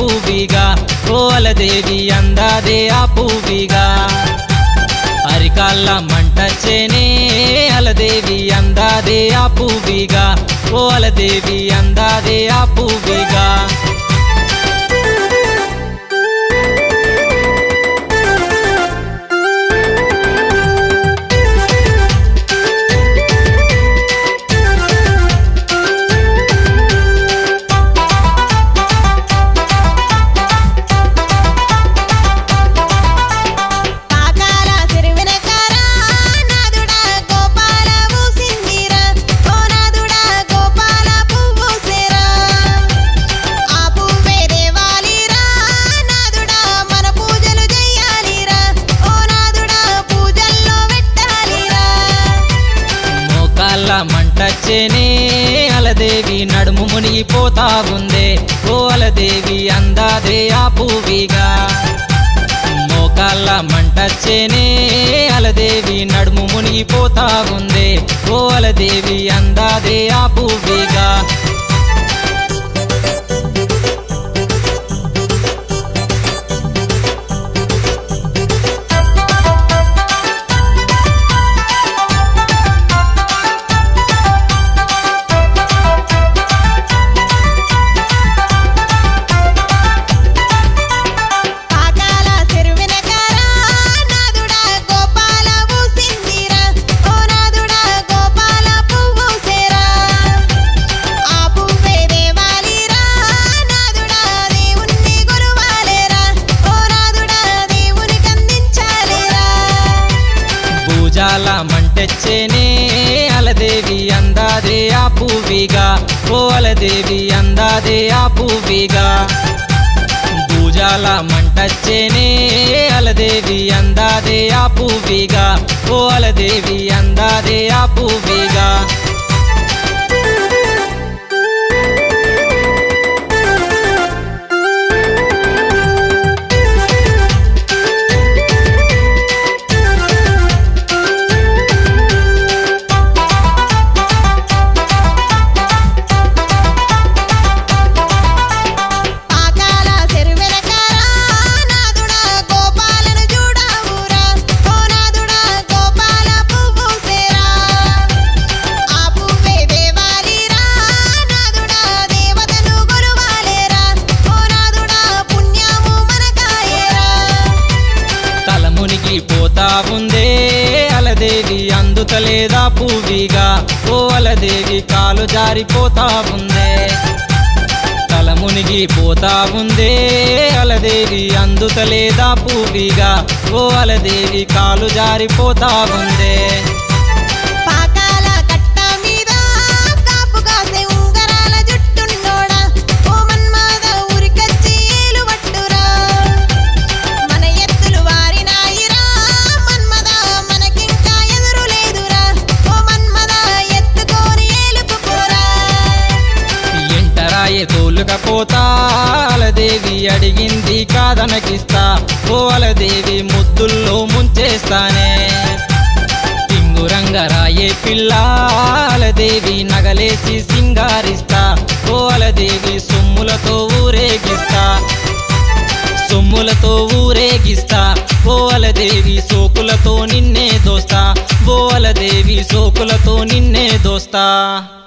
పువ్విగా ఓ అలదేవి అందాదే ఆ పువ్విగా అరికాళ్ళ మంటచ్చేనే అలదేవి అందాదే ఆ పువ్విగా ఓ అలదేవి అందాదే ఆ పువ్విగా కాకాల సిరివెనకాల నాదుడా గోపాల ఊసిందిరా ఓ నాదుడా గోపాల పువ్వు సేరా ఆ పువ్వే దేవాలిరా నాదుడా మన పూజలు చెయ్యాలిరా ఓ నాదుడా పూజల్లో పెట్టాలిరా మోకాళ్ళ మంటచ్చేనే అలదేవి నడుము మునిగిపోతా ఉందే ఓ అలదేవి అందాదే ఆ పువ్విగా మోకాళ్ళ మంటచ్చేనే అలదేవి నడుము మునిగిపోతా ఉందే ఓ అలదేవి అందాదే ఆ పువ్విగా కాకాల సిరివెనకాల నాదుడా గోపాల ఊసిందిరా ఓ నాదుడా గోపాల పువ్వు సేరా ఆ పువ్వే దేవాలిరా నాదుడా దేవుణ్ణి కొలువాలేరా ఓ నాదుడా దేవునికి అందించాలిరా భూజాల మంటెచ్చేనే అలదేవి అందాదే ఆ పువ్విగా ఓ అలదేవి అందాదే ఆ పువ్విగా భూజాల మంటచ్చేనే అలదేవి అందాదే ఆ పువ్విగా ఓ అలదేవి అందాదే ఆ పువ్విగా కాకాల సిరివెనకాల నాదుడా గోపాలను చూడావురా ఓ నాదుడా గోపాల పువ్వు సేరా ఆ పువ్వే దేవాలిరా నాదుడా దేవతను కొలువాలేరా ఓ నాదుడా పుణ్యము మనకాయేరా తల మునిగి పోతా ఉందే అలదేవి అందుతలేదా పువ్విగా ఓ అలదేవి కాలు జారిపోతా ఉందే తల మునిగి పోతా ఉందే అలదేవి అందుతలేదా పువ్విగా ఓ అలదేవి కాలు జారిపోతా ఉందే పాకాల కట్ట మీద కాపు కాసే ఉంగరాల జుట్టున్నోడా ఓ మన్మద ఊరికచ్చి ఏలు పట్టురా మన ఎత్తులు వారినాయిరా మన్మద మనకింకా ఎదురు లేదురా ఓ మన్మద ఎత్తుకోని ఏలుకుపోరా ఎంటరాయే తోలుకపోతా అలదేవి అడిగింది కాదనకిస్తా ఓ అలదేవి ముద్దుల్లో ముంచేస్తానే టింగురంగరాయే పిల్ల అలదేవి నగలేసి సింగారిస్తా ఓ అలదేవి సొమ్ములతో ఊరేగిస్తా సొమ్ములతో ఊరేగిస్తా ఓ అలదేవి సోకులతో నిన్నే దోస్తా ఓ అలదేవి సోకులతో నిన్నే దోస్తా